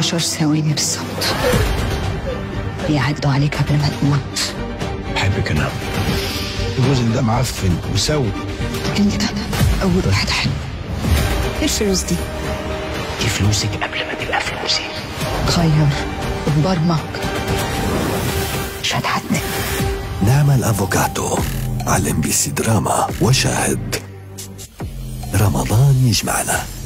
عشر ثواني بالظبط يعدوا عليك قبل ما تموت بحبك انا جوزك ده معفن وسوي انت اول واحد حلو ايه الفلوس دي دي فلوسك قبل ما تبقى فلوسي غير اتبرمج مش هتعدي نعمل افوكاتو على ام بي سي دراما وشاهد رمضان يجمعنا